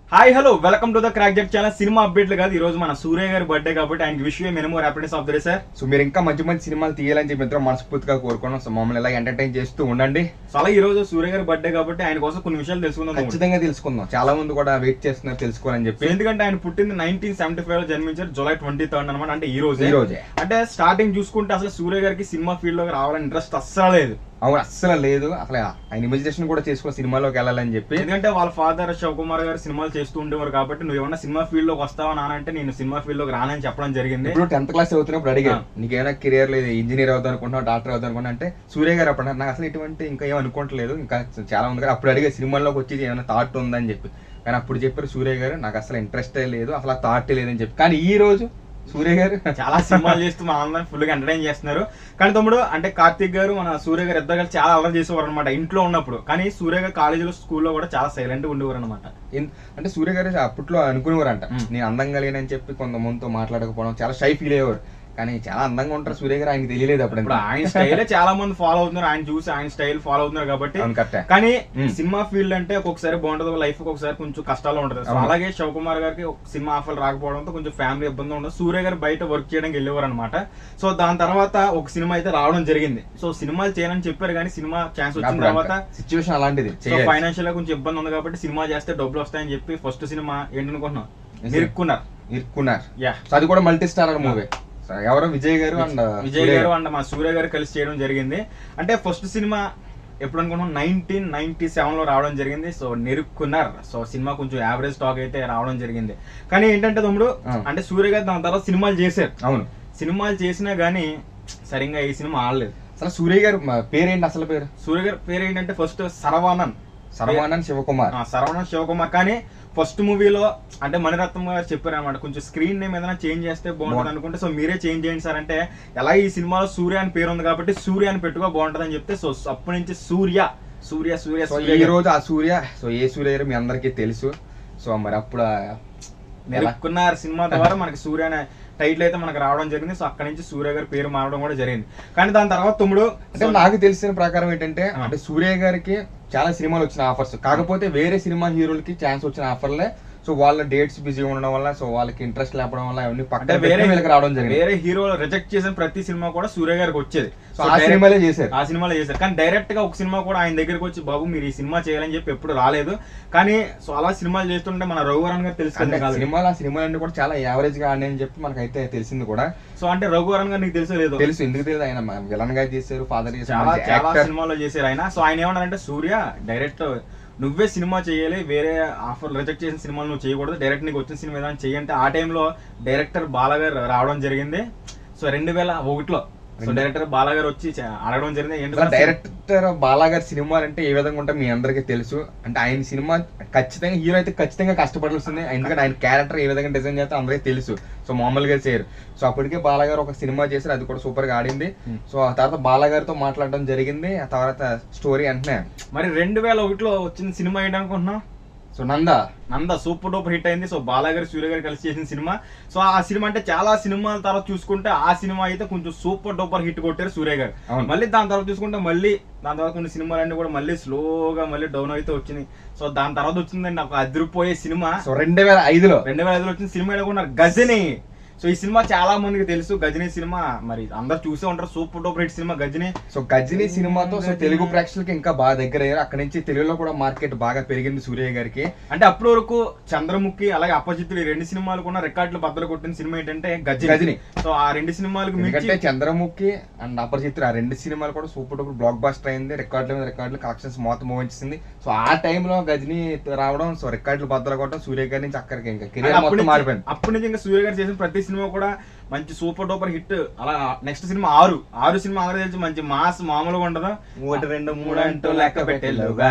Hi hello welcome to the crack jet channel సినిమా అప్డేట్లు కాదు ఈ రోజు మన సూర్య గారి బర్త్డే కాబట్టి ఆయనకి wish minimum happiness of the day sir so మీరు ఇంకా మంచి మంచి సినిమాలు తీయాలని చెప్పి ఎంతో మనస్ఫూర్తిగా కోరుకున్నాం సో మమ్మల్ని ఇలా ఎంటర్టైన్ చేస్తూ ఉండండి సో అలా ఈ రోజు సూర్య గారి బర్త్డే కాబట్టి ఆయన కోసం కొన్ని విషయాలు తెలుసుకుందాం తమ్ముడు. ఖచ్చితంగా తెలుసుకుందాం చాలా మంది కూడా వెయిట్ చేస్తున్నారు తెలుసుకోవాలని సో చెప్పి ఎందుకంటే ఆయన పుట్టింది నైన్టీన్ సెవెంటీ ఫైవ్ లో జన్మించారు జూలై ట్వంటీ థర్డ్ అనమాట అంటే ఈ రోజు ఈ రోజే. అంటే స్టార్టింగ్ చూసుకుంటే అసలు సూర్య గారికి సినిమా ఫీల్డ్ లోకి రావాలని ఇంట్రెస్ట్ అస్సలు లేదు అవును అస్సలు లేదు అసలు ఆయన ఇమాజినేషన్ కూడా చేసుకుని సినిమాలోకి వెళ్ళాలని చెప్పి ఎందుకంటే వాళ్ళ ఫాదర్ శివకుమార్ గారు సినిమాలు చేస్తూ ఉండేవారు కాబట్టి నువ్వు ఏమన్నా సినిమా ఫీల్డ్ లోకి వస్తావా నాన్న అంటే నేను సినిమా ఫీల్డ్ లోకి రానని చెప్పడం జరిగింది ఇప్పుడు టెన్త్ క్లాస్ చదువుతున్నప్పుడు అడిగాను ఆ. నీకేమైనా కెరియర్ లేదు ఇంజనీర్ అవుతావు అనుకుంటున్నావు డాక్టర్ అవుతావు అనుకున్నా అంటే సూర్య గారు అప్పుడు అన్నారు, నాకు అసలు ఇటువంటి ఇంకా ఏం అనుకోవట్లేదు ఇంకా చాలా మంది గారు అప్పుడు అడిగే సినిమాల్లోకి వచ్చి ఏమైనా థాట్ ఉందని చెప్పి కానీ అప్పుడు చెప్పారు సూర్య గారు నాకు అసలు ఇంట్రెస్టే లేదు అసలు ఆ థాట్ లేదని చెప్పి కానీ ఈ రోజు సూర్య గారు చాలా సినిమాలు చేస్తూ మన అందరం ఫుల్ గా ఎంటర్టైన్ చేస్తున్నారు కానీ తమ్ముడు అంటే కార్తిక్ గారు మన సూర్య గారు ఇద్దరు కలిసి చాలా అలర్ చేసేవారు అనమాట ఇంట్లో ఉన్నప్పుడు కానీ సూర్య గారు కాలేజీలో స్కూల్లో కూడా చాలా సైలెంట్ గా ఉండేవారు అనమాట ఇన్- అంటే సూర్య గారు అప్పట్లో అనుకునేవారంట మ్మ్. నేను అందంగా లేనని చెప్పి కొంతమందితో మాట్లాడకపోవడం చాలా షై ఫీల్ అయ్యేవారు కానీ చాలా అందంగా ఉంటారు సూర్య గారు ఆయనకి తెలియలేదు అప్పుడు ఇప్పుడు ఆయన స్టైలే చాలా మంది ఫాలో అవుతున్నారు ఆయన చూసి ఆయన స్టైల్ ఫాలో అవుతున్నారు కాబట్టి అవును, కరెక్టే. కానీ మ్మ్. సినిమా ఫీల్డ్ అంటే ఒక్కొక్కసారి బాగుంటుంది లైఫ్ ఒక్కొక్కసారి కొంచెం కష్టాలు ఉంటుంది సో అవును. అలాగే శివకుమార్ గారికి ఒక సినిమా ఆఫర్ రాకపోవడంతో కొంచెం ఫ్యామిలీ ఇబ్బంది ఉండదు సూర్య గారు బయట వర్క్ చేయడానికి వెళ్ళేవారు అనమాట సో దాని తర్వాత ఒక సినిమా అయితే రావడం జరిగింది సో సినిమాలు చేయనని చెప్పారు కానీ సినిమా ఛాన్స్ వచ్చిన తర్వాత సిచ్యువేషన్ అలాంటిది సో చేయాలి. ఫైనాన్షియల్ గా కొంచెం ఇబ్బంది ఉంది కాబట్టి సినిమా చేస్తే డబ్బులు వస్తాయని చెప్పి ఫస్ట్ సినిమా ఏంటనుకుంటున్నాం Yes, sir. నిరుక్కున్నారు ఇరుక్కున్నారు యా సో అది కూడా మల్టీ స్టారర్ మూవీ ఎవరు విజయ్ గారు అండ్ విజయ్ గారు అండ్ మా సూర్య గారు కలిసి చేయడం జరిగింది అంటే ఫస్ట్ సినిమా ఎప్పుడు అనుకున్నాం నైన్టీన్ నైన్టీ సెవెన్ లో రావడం జరిగింది సో నిరుక్కున్నారు సో సినిమా కొంచెం యావరేజ్ టాక్ అయితే రావడం జరిగింది కానీ ఏంటంటే తమ్ముడు ఆ. అంటే సూర్య గారు దాని తర్వాత సినిమాలు చేశారు అవును సినిమాలు చేసినా గానీ సరిగ్గా ఈ సినిమా ఆడలేదు అసలు సూర్య గారు మా పేరేంటి అసలు పేరు సూర్య గారి పేరు ఏంటంటే ఫస్ట్ సరవానంద్ సర్వానంద్ శివకుమార్ ఆ, శరవణన్ శివకుమార్ కానీ ఫస్ట్ మూవీలో అంటే మణిరత్నం గారు చెప్పారు అనమాట కొంచెం స్క్రీన్ నేమ్ ఏదైనా చేంజ్ చేస్తే బాగుంటుంది బాగుంటుంది. అనుకుంటే సో మీరే చేంజ్ చేయండి సార్ అంటే ఎలా ఈ సినిమాలో సూర్య అని పేరు ఉంది కాబట్టి సూర్య అని పెట్టుకో బాగుంటుంది అని చెప్తే సో అప్పటి నుంచి సూర్య సూర్య సూర్య సో సూర్య ఈ రోజు ఆ సూర్య సో ఏ సూర్య గారు మీ అందరికీ తెలుసు సో మరి అప్పుడు ఆ- ఎలా? నెరుక్కున్నారు సినిమా ద్వారా మనకి సూర్య అనే టైటిల్ అయితే మనకి రావడం జరిగింది సో అక్కడి నుంచి సూర్య గారి పేరు మారడం కూడా జరిగింది కానీ దాని తర్వాత తమ్ముడు అంటే నాకు తెలిసిన ప్రకారం ఏంటంటే ఆ. అంటే సూర్య గారికి చాలా సినిమాలు వచ్చిన ఆఫర్స్ కాకపోతే వేరే సినిమా హీరోలకి ఛాన్స్ వచ్చిన ఆఫర్లే సో వాళ్ళ డేట్స్ బిజీ ఉండడం వల్ల సో వాళ్ళకి ఇంట్రెస్ట్ లేపడం వల్ల అవన్నీ అంటే పక్కన వేరే వేరే వీళ్ళకి రావడం జరిగింది వేరే హీరో రిజెక్ట్ చేసిన ప్రతి సినిమా కూడా సూర్య గారికి వచ్చేది సో సో ఆ direct- సినిమాలే చేశారు ఆ సినిమాలో చేశారు కానీ డైరెక్ట్ గా ఒక సినిమా కూడా ఆయన దగ్గరికి వచ్చి బాబు మీరు ఈ సినిమా చేయాలని చెప్పి ఎప్పుడు రాలేదు కానీ సో అలా సినిమాలు చేస్తుంటే మన రఘువరన్ గారు తెలుసు అంటే కాదు సినిమాలు ఆ సినిమాలన్నీ కూడా చాలా యావరేజ్ గా ఆడినాయని చెప్పి మనకైతే తెలిసింది కూడా సో అంటే రఘువరన్ గారు నీకు తెలుసో లేదు తెలుసు ఎందుకు తెలియదు ఆయన విలన్ గా చేశారు ఫాదర్ చాలా చాలా యాక్టర్ సినిమాలో చేశారు ఆయన సో ఆయన ఏమన్నారంటే సూర్య డైరెక్ట్ నువ్వే సినిమా చేయాలి వేరే ఆఫర్ రిజెక్ట్ చేసిన సినిమాలు నువ్వు చేయకూడదు డైరెక్ట్ నీకు వచ్చిన సినిమా ఏదైనా చేయంటే ఆ టైంలో డైరెక్టర్ బాలగారు రావడం జరిగింది సో రెండు వేల ఒకటిలో సో డైరెక్టర్ బాలగారు వచ్చి చ- అడగడం జరిగింది ఏంటి సార్ డైరెక్టర్ బాలాగారి సినిమాలు అంటే ఏ విధంగా ఉంటాయి మీ అందరికీ తెలుసు అంటే ఆయన సినిమా ఖచ్చితంగా హీరో అయితే ఖచ్చితంగా కష్టపడాల్సిందే ఎందుకంటే ఆయన క్యారెక్టర్ ఏ విధంగా డిజైన్ చేస్తే అందరికీ తెలుసు సో మామూలుగా చేయరు సో అప్పటికే బాలాగారు ఒక సినిమా చేశారు అది కూడా సూపర్ గా ఆడింది Hmm. సో ఆ తర్వాత బాలాగారితో మాట్లాడడం జరిగింది ఆ తర్వాత స్టోరీ వెంటనే మరి రెండు వేల ఒకటిలో వచ్చిన సినిమా ఏంటనుకుంటున్నాం so Nanda Nanda super duper hit అయింది సో బాలాగారి సూర్య గారు కలిసి చేసిన సినిమా సో ఆ సినిమా అంటే చాలా సినిమాల తర్వాత చూసుకుంటే ఆ సినిమా అయితే కొంచెం సూపర్ డూపర్ హిట్ కొట్టారు సూర్య గారు అవును. మళ్ళీ దాని తర్వాత చూసుకుంటే మళ్ళీ దాని తర్వాత కొన్ని సినిమాలన్నీ కూడా మళ్ళీ స్లోగా మళ్ళీ డౌన్ అయితే వచ్చినాయి సో దాని తర్వాత వచ్చిందండి నాకు అదిరిపోయే సినిమా సో రెండు వేల ఐదులో రెండు వేల ఐదులో వచ్చిన సినిమా కూడా గజని సో ఈ సినిమా చాలా మందికి తెలుసు గజని సినిమా మరి అందరు చూసే ఉంటారు సూపర్ డూపర్ హిట్ సినిమా గజని సో గజిని సినిమాతో సో తెలుగు ప్రేక్షకులకి ఇంకా బాగా దగ్గర అయ్యారు అక్కడ నుంచి తెలుగులో కూడా మార్కెట్ బాగా పెరిగింది సూర్య గారికి అంటే అప్పటి వరకు చంద్రముఖి అలాగే అపజిత్తులు ఈ రెండు సినిమాలు కూడా రికార్డులు బద్దలు కొట్టిన సినిమా ఏంటంటే గజని గజిని. సో ఆ రెండు సినిమాలకు ఎందుకంటే మించి చంద్రముఖి అండ్ అపరిచిత్ర ఆ రెండు సినిమాలు కూడా సూపర్ డూపర్ బ్లాక్ బాస్టర్ అయింది రికార్డుల మీద రికార్డులు కలెక్షన్స్ మొత్తం మోహించింది సో ఆ టైంలో గజని రావడం సో రికార్డులు బద్దలు కొట్టడం సూర్య గారి నుంచి అక్కడికి ఇంకా కెరీర్ అప్పటి మొత్తం నుంచి- మారిపోయింది అప్పటి నుంచి ఇంకా సూర్య గారు చేసిన ప్రతి సినిమా కూడా మంచి సూపర్ డూపర్ హిట్ అలా నెక్స్ట్ సినిమా ఆరు ఆరు సినిమా అందరూ తెలిసి మంచి మాస్ మామూలుగా ఉండదు ఒకటి రెండు మూడు అంటూ లెక్క పెట్టేలోగా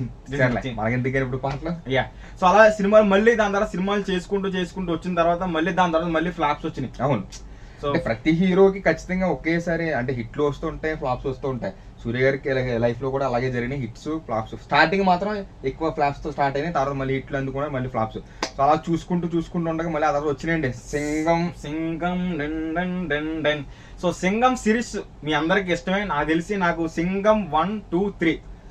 మనకెందుకు ఇప్పుడు పాటలు యా సో అలా సినిమాలు మళ్ళీ దాని తర్వాత సినిమాలు చేసుకుంటూ చేసుకుంటూ వచ్చిన తర్వాత మళ్ళీ దాని తర్వాత మళ్ళీ ఫ్లాప్స్ వచ్చినాయి అవును సో అంటే ప్రతి హీరోకి ఖచ్చితంగా ఒకేసారి అంటే హిట్లు వస్తూ ఉంటాయి ఫ్లాప్స్ వస్తూ ఉంటాయి సూర్య గారికి లైఫ్ లో కూడా అలాగే జరిగినాయి హిట్స్ ఫ్లాప్స్ స్టార్టింగ్ మాత్రం ఎక్కువ ఫ్లాప్స్ తో స్టార్ట్ అయినాయి తర్వాత మళ్ళీ హిట్లు అందుకున్నా మళ్ళీ ఫ్లాప్స్ సో అలా చూసుకుంటూ చూసుకుంటూ ఉండగా మళ్ళీ ఆ తర్వాత వచ్చినాయండి సింగం సింగం డెన్ డెన్ డెన్ డెన్ సో సింగం సిరీస్ మీ అందరికి ఇష్టమే నాకు తెలిసి నాకు Singam one two three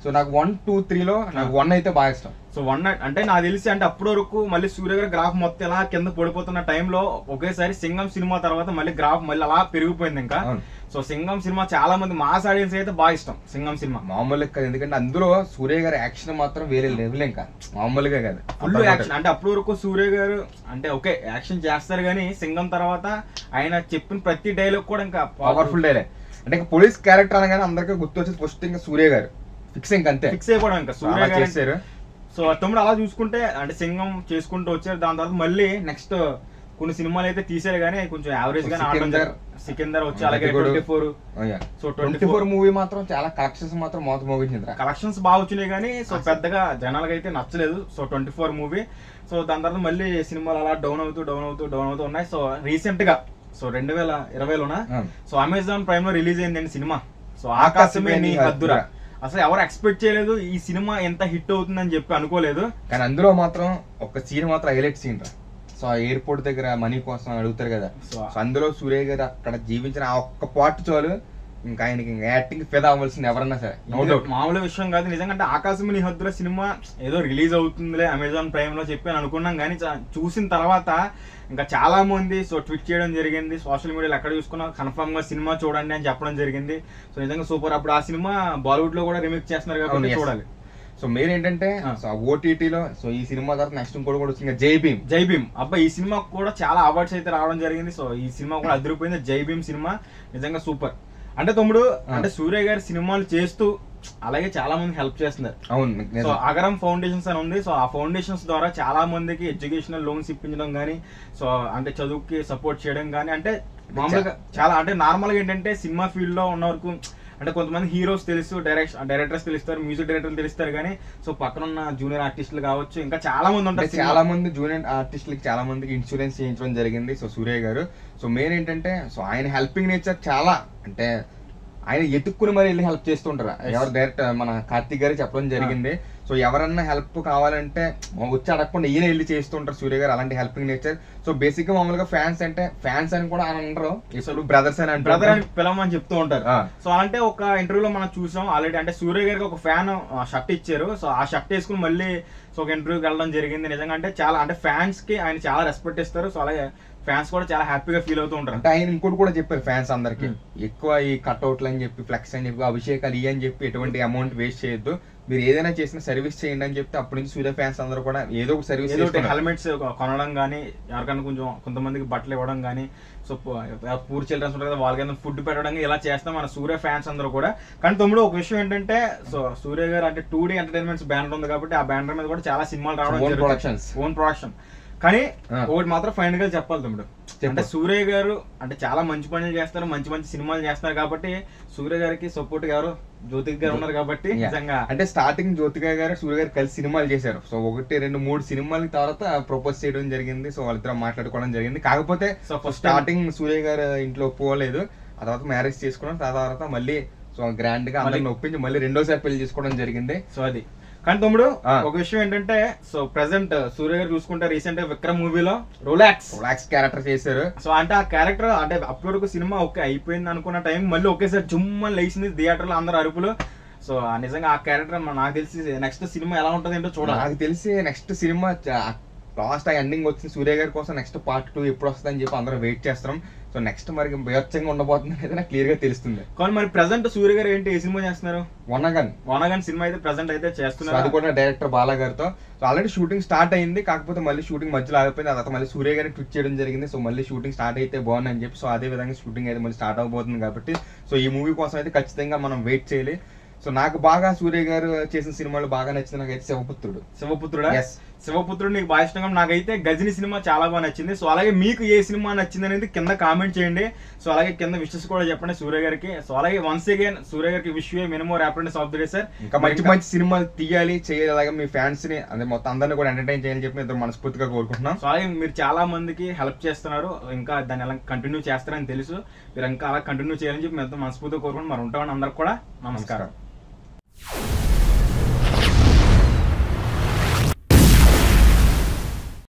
so నాకు వన్ టూ త్రీలో నాకు వన్ అయితే బాగా ఇష్టం సో వన్ అంటే నాకు తెలిసి అంటే అప్పటి వరకు మళ్ళీ సూర్య గారి గ్రాఫ్ మొత్తం ఇలా కింద పడిపోతున్న టైంలో ఒకేసారి సింగం సినిమా తర్వాత మళ్ళీ గ్రాఫ్ మళ్ళీ అలా పెరిగిపోయింది ఇంకా అవును. సో సింగం సినిమా చాలా మంది మాస్ ఆడియన్స్ అయితే బాగా ఇష్టం సింగం సినిమా మామూలుగా కాదు ఎందుకంటే అందులో సూర్య గారి యాక్షన్ మాత్రం వేరే లెవెల్ ఇంకా మామూలుగా కాదు ఫుల్ యాక్షన్ అంటే అప్పటి వరకు సూర్య గారు అంటే ఓకే యాక్షన్ చేస్తారు కానీ సింగం తర్వాత ఆయన చెప్పిన ప్రతి డైలాగ్ కూడా ఇంకా పవర్ఫుల్ డైలాగ్ అంటే ఇంకా పోలీస్ క్యారెక్టర్ అనగానే అందరికీ గుర్తు వచ్చేది ఫస్ట్ ఇంకా సూర్య గారు ఫిక్స్ ఇంక అంతే ఫిక్స్ అయిపోవడం ఇంకా సూర్య అలా గారు చేశారు సో తమ్ముడు అలా చూసుకుంటే అంటే సింగం చేసుకుంటూ వచ్చారు దాని తర్వాత మళ్ళీ నెక్స్ట్ కొన్ని సినిమాలు అయితే తీసారు కానీ కొంచెం యావరేజ్ గానే ఆడడం సికిందర్. జరిగింది. సికిందర్ వచ్చి అలాగే అతిగోడు. Twenty four so twenty four movie మాత్రం చాలా కలెక్షన్స్ మాత్రం మోత మోగించింది కలెక్షన్స్ బాగా వచ్చినాయి కానీ సో పెద్దగా జనాలకి అయితే నచ్చలేదు so twenty four movie so దాని తర్వాత మళ్ళీ సినిమాలు అలా డౌన్ అవుతూ డౌన్ అవుతూ డౌన్ అవుతూ ఉన్నాయి సో రీసెంట్ గా సో రెండు వేల ఇరవైలోన సో అమెజాన్ ప్రైమ్ లో రిలీజ్ అయిందండి సినిమా సో ఆకాశమే నీ హద్దురా అసలు ఎవరు ఎక్స్పెక్ట్ చేయలేదు ఈ సినిమా ఎంత హిట్ అవుతుందని చెప్పి అనుకోలేదు కానీ అందులో మాత్రం ఒక సీన్ మాత్రం హైలైట్ సీన్ రా సో ఆ ఎయిర్పోర్ట్ దగ్గర మనీ కోసం అడుగుతారు కదా సో సో అందులో సూర్య గారు అక్కడ జీవించిన ఆ ఒక్క పార్ట్ చాలు ఇంకా ఆయనకి ఇంకా యాక్టింగ్ ఫిదా అవ్వాల్సింది ఎవరన్నా సరే నో ఇది డౌట్ మామూలు విషయం కాదు నిజంగా అంటే ఆకాశం నీ హద్దుల సినిమా ఏదో రిలీజ్ అవుతుందిలే అమెజాన్ ప్రైమ్ లో చెప్పి అని అనుకున్నాం కానీ చా- చూసిన తర్వాత ఇంకా చాలా మంది సో ట్వీట్ చేయడం జరిగింది సోషల్ మీడియాలో ఎక్కడ చూసుకున్నా కన్ఫర్మ్ గా సినిమా చూడండి అని చెప్పడం జరిగింది సో నిజంగా సూపర్ అప్పుడు ఆ సినిమా బాలీవుడ్ లో కూడా రిమేక్ చేస్తున్నారు అవును, కాబట్టి yes. చూడాలి సో మెయిన్ ఏంటంటే ఆ. సో ఓటీటీలో సో ఈ సినిమా తర్వాత నెక్స్ట్ ఇంకోటి కూడా వచ్చింది జై భీమ్ జై భీమ్ అబ్బా ఈ సినిమా కూడా చాలా అవార్డ్స్ అయితే రావడం జరిగింది సో ఈ సినిమా కూడా అదిరిపోయింది జై భీమ్ సినిమా నిజంగా సూపర్ అంటే తమ్ముడు ఆ. అంటే సూర్య గారి సినిమాలు చేస్తూ అలాగే చాలా మంది హెల్ప్ చేస్తున్నారు అవును సో నిజం. అగరం ఫౌండేషన్స్ అని ఉంది సో ఆ ఫౌండేషన్స్ ద్వారా చాలా మందికి ఎడ్యుకేషనల్ లోన్స్ ఇప్పించడం కానీ సో అంటే చదువుకి సపోర్ట్ చేయడం కానీ అంటే మామూలుగా చాలా అంటే నార్మల్ గా ఏంటంటే సినిమా ఫీల్డ్ లో ఉన్న వరకు అంటే కొంతమంది హీరోస్ తెలుసు డైరెక్షన్ డైరెక్టర్స్ తెలుస్తారు మ్యూజిక్ డైరెక్టర్లు తెలుస్తారు కానీ సో పక్కన ఉన్న జూనియర్ ఆర్టిస్టులు కావచ్చు ఇంకా చాలా మంది అంటే ఉంటారు చాలా మంది జూనియర్ ఆర్టిస్టులకి చాలా మందికి ఇన్సూరెన్స్ చేయించడం జరిగింది so Surya garu so main ఏంటంటే సో ఆయన హెల్పింగ్ నేచర్ చాలా అంటే ఆయన ఎత్తుక్కుని మరి వెళ్ళి హెల్ప్ చేస్తుంటారు ఎవరు డైరెక్ట్ మన కార్తీక్ గారు చెప్పడం జరిగింది సో ఎవరన్నా హెల్ప్ కావాలంటే వచ్చి అడగకుండా ఈయన వెళ్ళి చేస్తుంటారు సూర్య గారు అలాంటి హెల్పింగ్ నేచర్ సో బేసిక్ గా మామూలుగా ఫ్యాన్స్ అంటే ఫ్యాన్స్ అని కూడా అని అనరు ఇప్పుడు బ్రదర్స్ అని అంటారు బ్రదర్ అని పిలవమని చెప్తూ ఉంటారు ఆ. సో అంటే ఒక ఇంటర్వ్యూలో మనం చూసాం ఆల్రెడీ అంటే సూర్య గారికి ఒక ఫ్యాన్ షర్ట్ ఇచ్చారు సో ఆ షర్ట్ వేసుకుని మళ్ళీ సో ఒక ఇంటర్వ్యూకి వెళ్ళడం జరిగింది నిజంగా అంటే చాలా అంటే ఫ్యాన్స్ కి ఆయన చాలా రెస్పెక్ట్ ఇస్తారు సో అలాగే ఫ్యాన్స్ కూడా చాలా హ్యాపీగా ఫీల్ అవుతూ ఉంటారు అంటే ఆయన ఇంకోటి కూడా చెప్పారు ఫ్యాన్స్ అందరికి Hmm. ఎక్కువ ఈ కట్అవుట్లు అని చెప్పి ఫ్లెక్స్ అని చెప్పి అభిషేకాలు ఇవి అని చెప్పి ఎటువంటి అమౌంట్ వేస్ట్ చేయొద్దు మీరు ఏదైనా చేసిన సర్వీస్ చేయండి అని చెప్తే అప్పటి నుంచి సూర్య ఫ్యాన్స్ అందరూ కూడా ఏదో ఒక సర్వీస్ ఏదో ఒకటి హెల్మెట్స్ కొనడం కానీ ఎవరికైనా కొంచెం కొంతమందికి బట్టలు ఇవ్వడం కానీ సో పూర్ చిల్డ్రన్స్ ఉంటారు కదా వాళ్ళకి ఫుడ్ పెట్టడం కానీ ఇలా చేస్తాం మన సూర్య ఫ్యాన్స్ అందరూ కూడా కానీ తమ్ముడు ఒక విషయం ఏంటంటే సో సూర్య గారు అంటే టూ డీ ఎంటర్టైన్మెంట్స్ బ్యానర్ ఉంది కాబట్టి ఆ బ్యానర్ మీద కూడా చాలా సినిమాలు రావడం Own జరుగుతుంది. productions. ఓన్ ప్రొడక్షన్ కానీ ఆ. ఒకటి మాత్రం ఫైనల్ గా చెప్పాలి తమ్ముడు చెప్పు. అంటే సూర్య గారు అంటే చాలా మంచి పనులు చేస్తారు మంచి మంచి సినిమాలు చేస్తారు కాబట్టి సూర్య గారికి సపోర్ట్ గారు జ్యోతిక్ గారు ఉన్నారు కాబట్టి Yeah. నిజంగా అంటే స్టార్టింగ్ జ్యోతిక గారు సూర్య గారు కలిసి సినిమాలు చేశారు సో ఒకటి రెండు మూడు సినిమాల తర్వాత ప్రపోజ్ చేయడం జరిగింది సో వాళ్ళిద్దరు మాట్లాడుకోవడం జరిగింది కాకపోతే సో ఫస్ట్ స్టార్టింగ్ సూర్య గారు ఇంట్లో పోలేదు ఆ తర్వాత మ్యారేజ్ చేసుకున్నాం ఆ తర్వాత మళ్ళీ సో గ్రాండ్ గా అందరిని ఒప్పించి మళ్ళీ రెండోసారి పెళ్లి చేసుకోవడం జరిగింది సో అది కానీ తమ్ముడు ఆ. ఒక విషయం ఏంటంటే సో ప్రెసెంట్ సూర్య గారు చూసుకుంటే రీసెంట్ గా విక్రమ్ మూవీలో రిలాక్స్ రిలాక్స్ క్యారెక్టర్ చేశారు సో అంటే ఆ క్యారెక్టర్ అంటే అప్పటి వరకు సినిమా ఓకే అయిపోయింది అనుకున్న టైం మళ్ళీ ఒకేసారి జుమ్మని లేచింది థియేటర్ లో అందరు అరుపులు సో ఆ నిజంగా ఆ క్యారెక్టర్ నాకు తెలిసి నెక్స్ట్ సినిమా ఎలా ఉంటుంది ఏంటో చూడాలి నాకు తెలిసి నెక్స్ట్ సినిమా లాస్ట్ ఆ ఎండింగ్ వచ్చింది సూర్య గారి కోసం నెక్స్ట్ పార్ట్ టూ ఎప్పుడు వస్తుందని చెప్పి అందరం వెయిట్ చేస్తున్నాం సో నెక్స్ట్ మరి బయోత్సంగా ఉండబోతుంది అనేది నాకు క్లియర్ గా తెలుస్తుంది కానీ మరి ప్రెసెంట్ సూర్య గారు ఏంటి ఏ సినిమా చేస్తున్నారు వనగన్ వనగన్ సినిమా అయితే ప్రెసెంట్ అయితే సో అది చేస్తున్నారు కూడా డైరెక్టర్ బాలా గారితో సో ఆల్రెడీ షూటింగ్ స్టార్ట్ అయింది కాకపోతే మళ్ళీ షూటింగ్ మధ్యలో ఆగిపోయింది ఆ తర్వాత మళ్ళీ సూర్య గారిని ట్విట్ చేయడం జరిగింది సో మళ్ళీ షూటింగ్ స్టార్ట్ అయితే బాగుందని చెప్పి సో అదే విధంగా షూటింగ్ అయితే మళ్ళీ స్టార్ట్ అవబోతుంది కాబట్టి సో ఈ మూవీ కోసం అయితే ఖచ్చితంగా మనం వెయిట్ చేయాలి సో నాకు బాగా సూర్య గారు చేసిన సినిమాలు బాగా నచ్చింది నాకైతే శివపుత్రుడు శివపుత్రుడా Yes. శివపుత్రుడు నీకు బాగా ఇష్టంగా ఉంది. నాకైతే గజని సినిమా చాలా బాగా నచ్చింది సో అలాగే మీకు ఏ సినిమా నచ్చింది అనేది కింద కామెంట్ చేయండి సో అలాగే కింద విషెస్ కూడా చెప్పండి సూర్య గారికి సో అలాగే వన్స్ అగైన్ సూర్య గారికి wish minimum happiness of the day sir ఇంకా మంచి మంచి సినిమాలు తీయాలి చేయాలి అలాగే మీ ఫ్యాన్స్ ని అదే మొత్తం అందరిని కూడా ఎంటర్టైన్ చేయాలని చెప్పి ఇద్దరు మనస్ఫూర్తిగా కోరుకుంటున్నాం సో అలాగే మీరు చాలా మందికి హెల్ప్ చేస్తున్నారు ఇంకా దాన్ని ఎలా కంటిన్యూ చేస్తారని తెలుసు మీరు ఇంకా అలా కంటిన్యూ చేయాలని చెప్పి మేము ఎంతో మనస్ఫూర్తిగా కోరుకుంటున్నాం మరి ఉంటామని అందరికి కూడా నమస్కారం